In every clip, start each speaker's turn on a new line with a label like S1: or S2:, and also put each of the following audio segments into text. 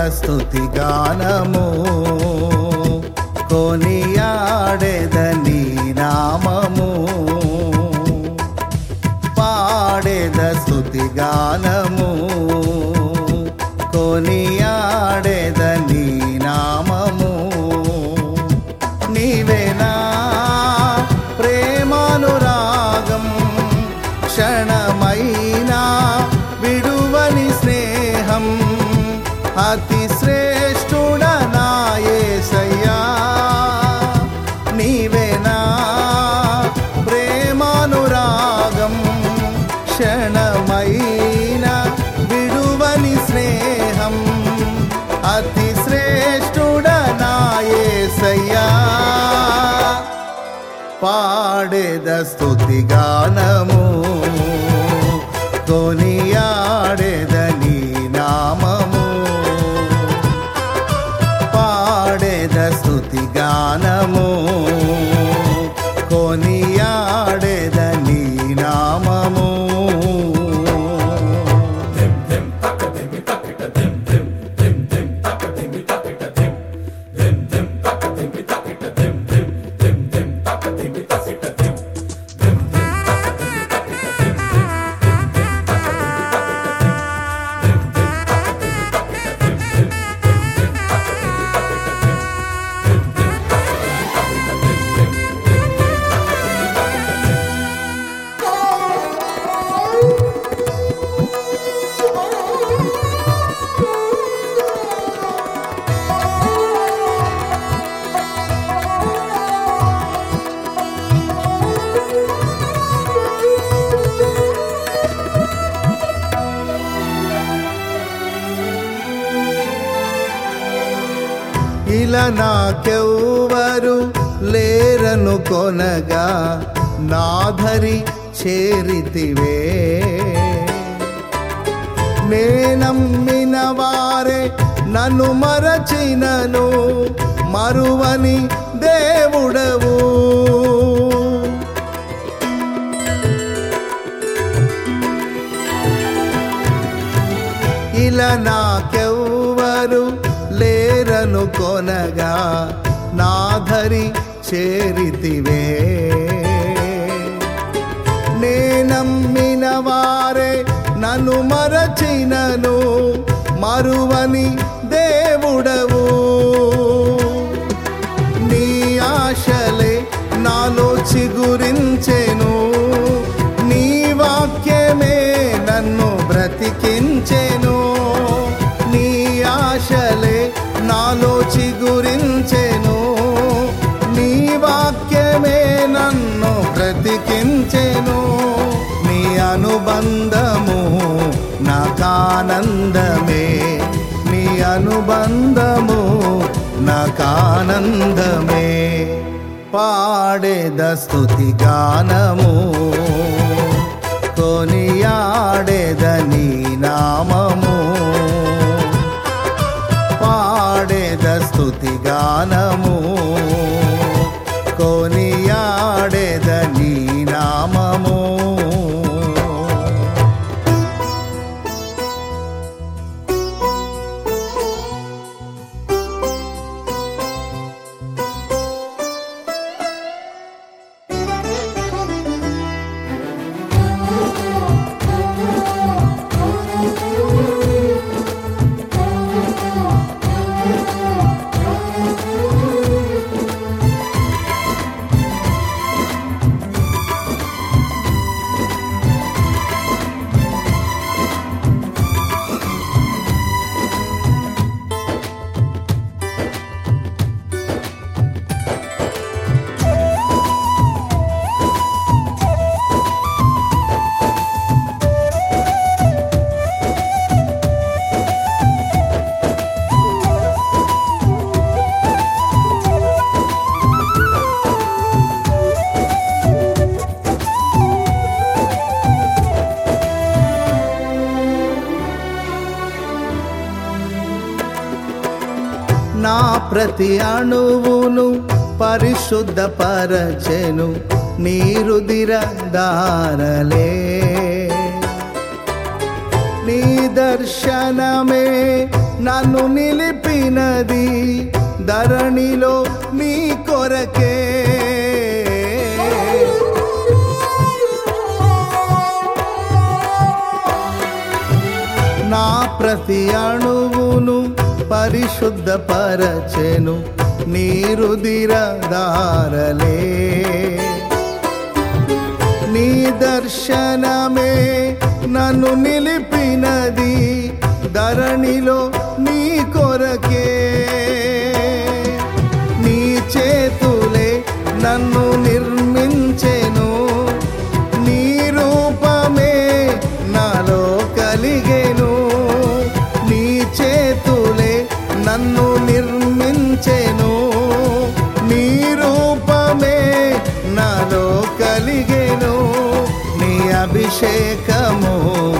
S1: స్తుతి గానము కొనియాడేదని నామము పాడేద స్తుతి గానము కొనియాడేదని నామము నీవేనా ప్రేమానురాగం క్షణమైనా విడువని స్నేహం అతి శ్రేష్ఠుడనాయేసయ్యా నీవేనా ప్రేమానురాగం క్షణమైనా విడువని స్నేహం అతి శ్రేష్ఠుడనాయేసయ్యా పాడేద స్తుతి గానము కొనియాడేదని నామము పాడేద స్తుతి గానము కొనియాడేదని నామము ఇలా నాకెవ్వరు లేరను కొనగా నాధరి చేరితివే నేనమ్మిన వారే నన్ను మరచినను మరువని దేవుడవు ఇలా నాకెవ్వరు లేరను కొనగా నాధరి చేరితివే నేనమ్మిన వారే నన్ను మరచినను మరువని దేవుడవు నీ ఆశలే నాలో చిగురించెను నీ వాక్యమే నన్ను బ్రతికించెను నీ ఆశలే నాలో చిగురించెను నీ వాక్యమే నన్ను బ్రతికించెను నీ అనుబంధము నాకానందమే నీ అనుబంధము నాకానందమే పాడేద స్తుతి గానము కొనియాడేదని నామము పాడేద స్తుతి గానము కొనియాడేదని నామము నా ప్రతి అణువును పరిశుద్ధపరచెను నీరుదిర దారలే నీ దర్శనమే నన్ను నిలిపినది ధరణిలో నీ కొరకే నా ప్రతి అణువును పరిశుద్ధపరచెను నీరుదిర దారలే నీ దర్శనమే నన్ను నిలిపినది ధరణిలో నీ కొరకే నీ చేతులే నన్ను నిర్మించెను నీ రూపమే నాలో కలిగెను నీ చేతులే నన్ను నిర్మించెను నీ రూపమే నాలో కలిగెను నీ అభిషేకము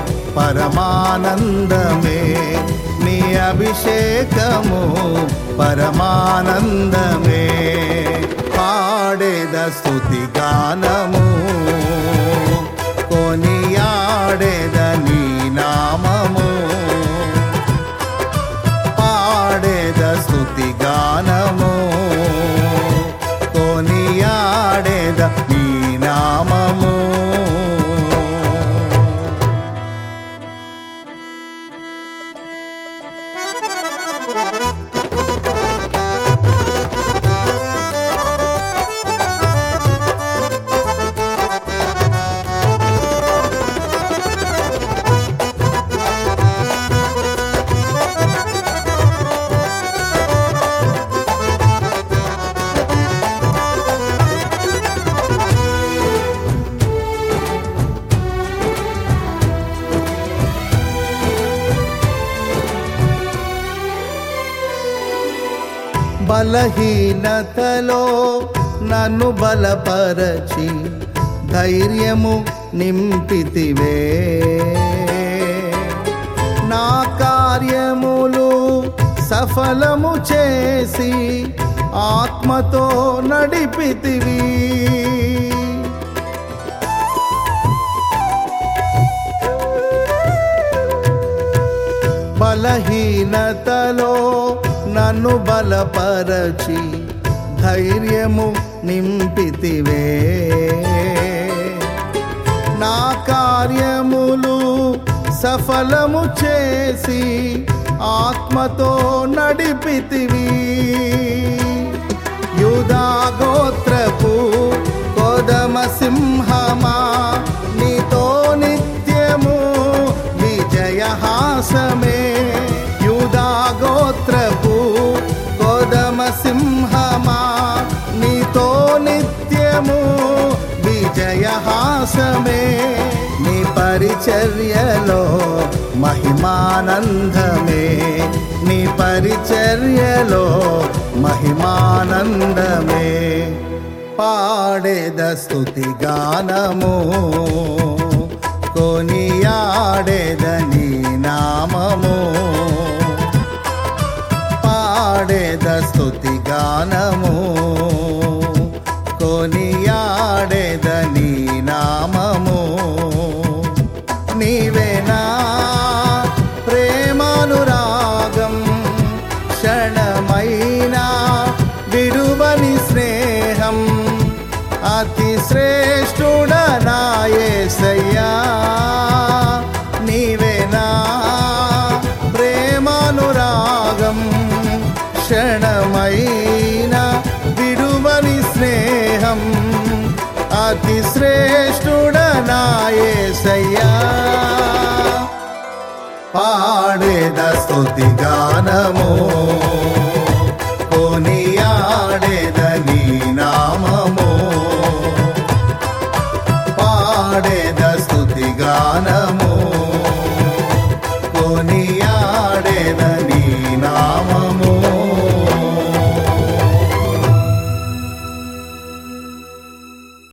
S1: పరమానందమే నీ అభిషేకము పరమానందమే పాడేద స్తుతి గానము కొనియాడేద నీ నామము పాడేద స్తుతి గానము కొనియాడేద నీ నామము బలహీనతలో నన్ను బలపరచి ధైర్యము నింపితివే నా కార్యములు సఫలము చేసి ఆత్మతో నడిపితివి బలహీనతలో నన్ను బలపరచి ధైర్యము నింపితివే నా కార్యములు సఫలము చేసి ఆత్మతో నడిపితివి యూదా గోత్రపు కోదమ సింహమా నీతో నిత్యము విజయహాసమే యూదా గోత్రపు కోదమ సింహమా నీతో నిత్యము విజయహాసమే నీ పరిచర్యలో మహిమానందమే నీ పరిచర్యలో మహిమానందమే పాడేద స్తుతి గానము కొనియాడేద నీ నామము పాడేద స్తుతి గానము కొనియాడేద నీ నామము నీవేనా ప్రేమానురాగం క్షణమైనా విడువని స్నేహం అతి శ్రేష్ఠుడనాయసయ్యా నీవేనా ప్రేమానురాగం క్షణమైన విడువని స్నేహం అతి శ్రేష్ఠుడనాయసయ్యా పాడేద స్తుతి గానము కొనియాడేద నీ నామము పాడేద స్తుతి గానము కొనియాడేద నీ